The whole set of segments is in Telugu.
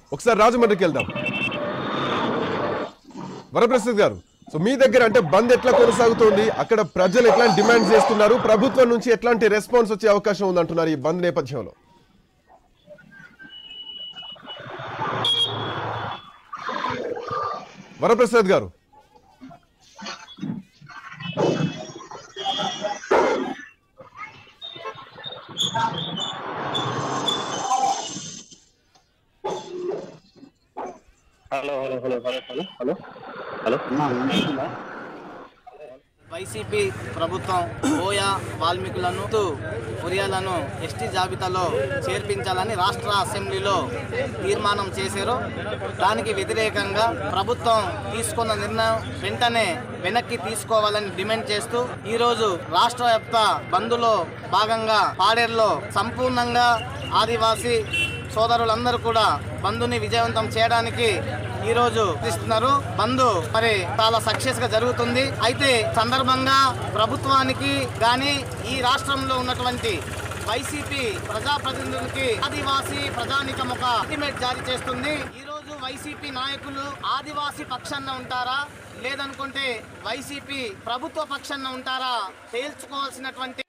ఒకసారి రాజమండ్రికి వెళ్దాం వరప్రసాద్ గారు సో మీ దగ్గర అంటే బంద్ ఎట్లా కొనసాగుతోంది అక్కడ ప్రజలు ఎట్లాంటి డిమాండ్స్ చేస్తున్నారు ప్రభుత్వం నుంచి ఎట్లాంటి రెస్పాన్స్ వచ్చే అవకాశం ఉందంటున్నారు ఈ బంద్ నేపథ్యంలో Varaprasad garu hello hello hello hello hello hello hello YCP ప్రభుత్వం ఓయా వాల్మీకులను ఒరియాలను ఎస్టీ జాబితాలో చేర్పించాలని రాష్ట్ర అసెంబ్లీలో తీర్మానం చేశారు దానికి వ్యతిరేకంగా ప్రభుత్వం తీసుకున్న నిర్ణయం వెంటనే వెనక్కి తీసుకోవాలని డిమాండ్ చేస్తూ ఈరోజు రాష్ట్ర వ్యాప్త బంద్లో భాగంగా పాడేరులో సంపూర్ణంగా ఆదివాసీ సోదరులందరూ కూడా బంధుని విజయవంతం చేయడానికి ఈ రోజు ఇస్తున్నారు బంద్ మరి చాలా సక్సెస్ గా జరుగుతుంది అయితే సందర్భంగా ప్రభుత్వానికి గాని ఈ రాష్ట్రంలో ఉన్నటువంటి వైసీపీ ప్రజాప్రతినిధులకి ఆదివాసీ ప్రజానికం ఒక అల్టిమేట్ జారీ చేస్తుంది ఈ రోజు వైసీపీ నాయకులు ఆదివాసీ పక్షాన ఉంటారా లేదనుకుంటే వైసీపీ ప్రభుత్వ పక్షాన ఉంటారా తేల్చుకోవాల్సినటువంటి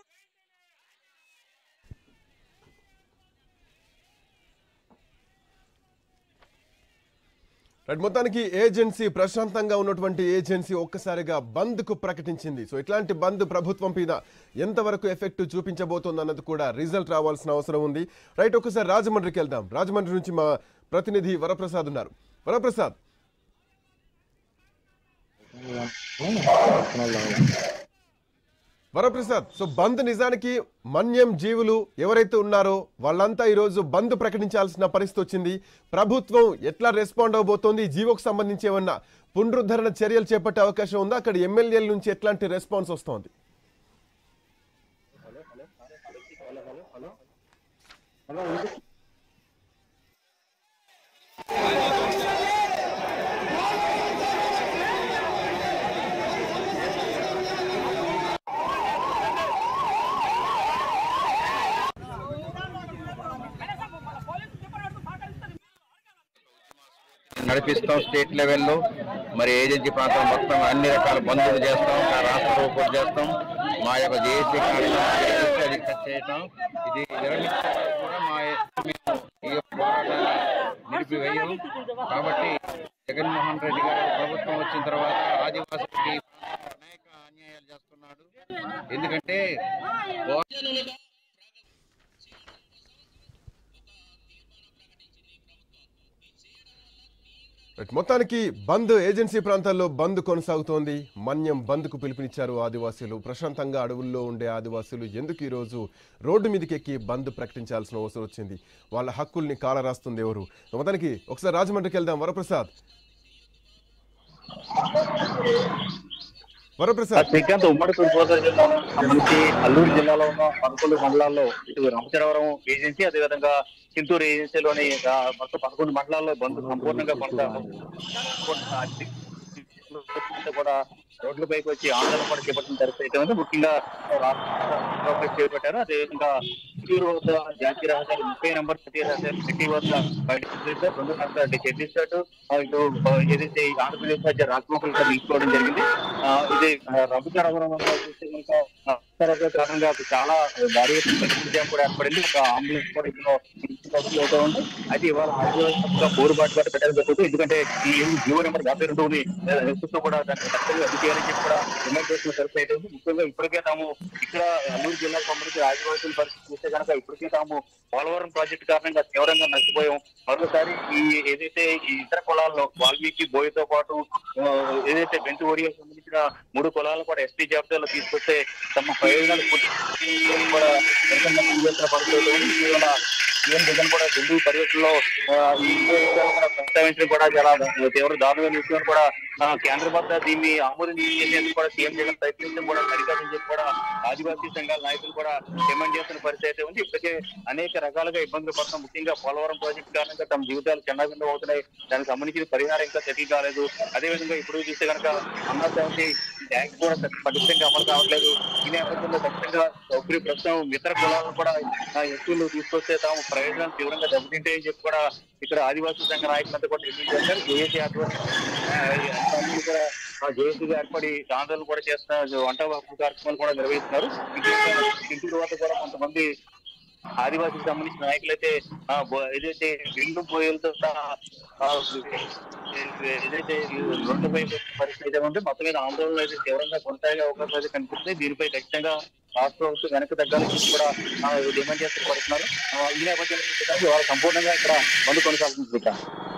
రైట్ మొత్తానికి ఏజెన్సీ ప్రశాంతంగా ఉన్నటువంటి ఏజెన్సీ ఒక్కసారిగా బంద్ కు ప్రకటించింది సో ఇట్లాంటి బంద్ ప్రభుత్వం మీద ఎంతవరకు ఎఫెక్ట్ చూపించబోతోంది అన్నది కూడా రిజల్ట్ రావాల్సిన అవసరం ఉంది రైట్ ఒకసారి రాజమండ్రికి వెళ్దాం రాజమండ్రి నుంచి మా ప్రతినిధి వరప్రసాద్ ఉన్నారు వరప్రసాద్ వరప్రసాద్ సో బంద్ నిజానికి మన్యం జీవులు ఎవరైతే ఉన్నారో వాళ్ళంతా ఈరోజు బంద్ ప్రకటించాల్సిన పరిస్థితి వచ్చింది ప్రభుత్వం ఎట్లా రెస్పాండ్ అవబోతోంది ఈ జీవోకు సంబంధించి ఏమన్నా పునరుద్ధరణ చర్యలు చేపట్టే అవకాశం ఉందా అక్కడ ఎమ్మెల్యేల నుంచి ఎట్లాంటి రెస్పాన్స్ వస్తోంది నడిపిస్తాం స్టేట్ లెవెల్లో మరి ఏజెన్సీ ప్రాంతం మొత్తం అన్ని రకాల బంధువులు చేస్తాం ఆ రాష్ట్ర రూపం చేస్తాం మా యొక్క జేఏసీ కార్యక్రమం అది కట్ చేయటం ఇది విరమించడానికి కూడా మా మేము ఈ యొక్క పోరాటాన్ని నిలిపివేయం కాబట్టి జగన్మోహన్ రెడ్డి గారి ప్రభుత్వం వచ్చిన తర్వాత ఆదివాసులకి అనేక అన్యాయాలు చేస్తున్నాడు ఎందుకంటే రైట్ మొత్తానికి బంద్ ఏజెన్సీ ప్రాంతాల్లో బంద్ కొనసాగుతోంది మన్యం బంద్కు పిలుపునిచ్చారు ఆదివాసీలు ప్రశాంతంగా అడవుల్లో ఉండే ఆదివాసీలు ఎందుకు ఈరోజు రోడ్డు మీదకి ఎక్కి బంద్ ప్రకటించాల్సిన అవసరం వచ్చింది వాళ్ళ హక్కుల్ని కాలరాస్తుంది ఎవరు మొత్తానికి ఒకసారి రాజమండ్రికి వెళ్దాం వరప్రసాద్ వరప్రసాద్ శ్రీకాంత్ ఉమ్మడి తూర్పుగోదావరి జిల్లా నుంచి అల్లూరు జిల్లాలో ఉన్న పదకొండు మండలాల్లో ఇటు రంపచరవరం ఏజెన్సీ అదేవిధంగా చింతూరు ఏజెన్సీలోని ఆ, మొత్తం పదకొండు మండలాల్లో బంద్ సంపూర్ణంగా కొనసాగుతుంది కూడా రోడ్లపైకి వచ్చి ఆందోళన కూడా చేపట్టిన పరిస్థితి అయితే ఉంది ముఖ్యంగా రాష్ట్ర చేపట్టారు అదేవిధంగా చిత్తూరు వద్ద జాతీయ రహదారి ముప్పై నెంబర్ జాతీయ రహదారి సిటీ వద్ద బయట రెండు రాష్ట్రాలు ఛత్తీస్గఢ్ ఆ, ఇటు ఆ, ఏదైతే ఈ ఆంధ్రప్రదేశ్ మధ్య రాజ్మోహన్ గారు తీసుకోవడం జరిగింది ఆ, ఇది రఘుచరవరం వల్ల చూస్తే కనుక ఆ, ఉత్తరాఖండ్ కారణంగా చాలా భారీ జామ్ కూడా ఏర్పడింది ఒక అంబులెన్స్ కూడా ఇందులో అవుతూ ఉంది అయితే ఇవాళ ఆదివాసీగా పోరుబాటు బాట పెట్టాలని జరుగుతుంది ఎందుకంటే ఈ జీవో నెంబర్ యాభై రెండు తో కూడా దాన్ని ఖచ్చితంగా రద్దు చేయాలని చెప్పి కూడా డిమాండ్ చేస్తున్న పరిస్థితి అయితే ఉంది ముఖ్యంగా ఇప్పటికే తాము ఇక్కడ అల్లూరు జిల్లాకు సంబంధించి ఆదివాసుల పరిస్థితి చూస్తే కనుక ఇప్పటికే తాము పోలవరం ప్రాజెక్టు కారణంగా తీవ్రంగా నష్టపోయాం మరోసారి ఈ ఏదైతే ఈ ఇతర కులాల్లో వాల్మీకి బోయతో పాటు ఆ, ఏదైతే బెంతు ఓడియా సంబంధించిన మూడు కులాలను కూడా ఎస్టీ జాబితాలో తీసుకొస్తే తమ ప్రయోజనాలు పూర్తి కూడా నిరసనగా పనిచేస్తున్న పరిస్థితులు ఉంది. ఇటీవల సీఎం జగన్ కూడా ఢిల్లీ పర్యటనలో ఆ, ఈ విషయాలు కూడా ప్రస్తావించడం కూడా చాలా తీవ్ర దారుణమైన విషయం కూడా ఆ, కేంద్ర వద్ద దీన్ని ఆమోదించేందుకు కూడా సీఎం జగన్ ప్రయత్నించడం కూడా సరికాదని చెప్పి కూడా ఆదివాసీ సంఘాల నాయకులు కూడా డిమాండ్ చేస్తున్న పరిస్థితి అయితే ఉంది ఇప్పటికే అనేక రకాలుగా ఇబ్బందులు పడుతున్నాం ముఖ్యంగా పోలవరం ప్రాజెక్టు కారణంగా తమ జీవితాలు చిన్నభిన్నం అవుతున్నాయి దానికి సంబంధించిన పరిహారం ఇంకా సెటిల్ కాలేదు అదేవిధంగా ఇప్పుడు చూస్తే కనుక అమరావతి ట్యాక్స్ కూడా పటిష్టంగా అమలు కావట్లేదు ఈ నేపథ్యంలో ఖచ్చితంగా సౌకర్య ప్రస్తుతం ఇతర కులాలను కూడా ఆ, ఎక్కువలు తీసుకొస్తే తాము ప్రయోజనాలు తీవ్రంగా దెబ్బతింటాయని చెప్పి కూడా ఇక్కడ ఆదివాసీ సంఘ నాయకులంతా కూడా నిర్ణయం చేశారు జేఏసీ ఆధ్వర్యం అన్ని కూడా జేఏసీ ఏర్పడి ఆందోళన కూడా చేస్తున్నారు వంట హక్కు కార్యక్రమాలు కూడా నిర్వహిస్తున్నారు ఇంటి తర్వాత కూడా కొంతమంది ఆదివాసీకి సంబంధించిన నాయకులైతే ఆ, బో- ఏదైతే రెండు పోయేలతో ఏదైతే రెండు పోయే పరిస్థితి అయితే ఉంటే మొత్తం మీద ఆందోళన అయితే తీవ్రంగా కొనసాగే అవకాశం అయితే కనిపిస్తుంది దీనిపై ఖచ్చితంగా రాష్ట్ర ప్రభుత్వం వెనక్కి తగ్గాలని చెప్పి కూడా ఆ, డిమాండ్ చేస్తూ పడుతున్నారు ఆ, ఈ నేపథ్యంలో వాళ్ళ సంపూర్ణంగా ఇక్కడ బంద్ కొనసాగుతుంది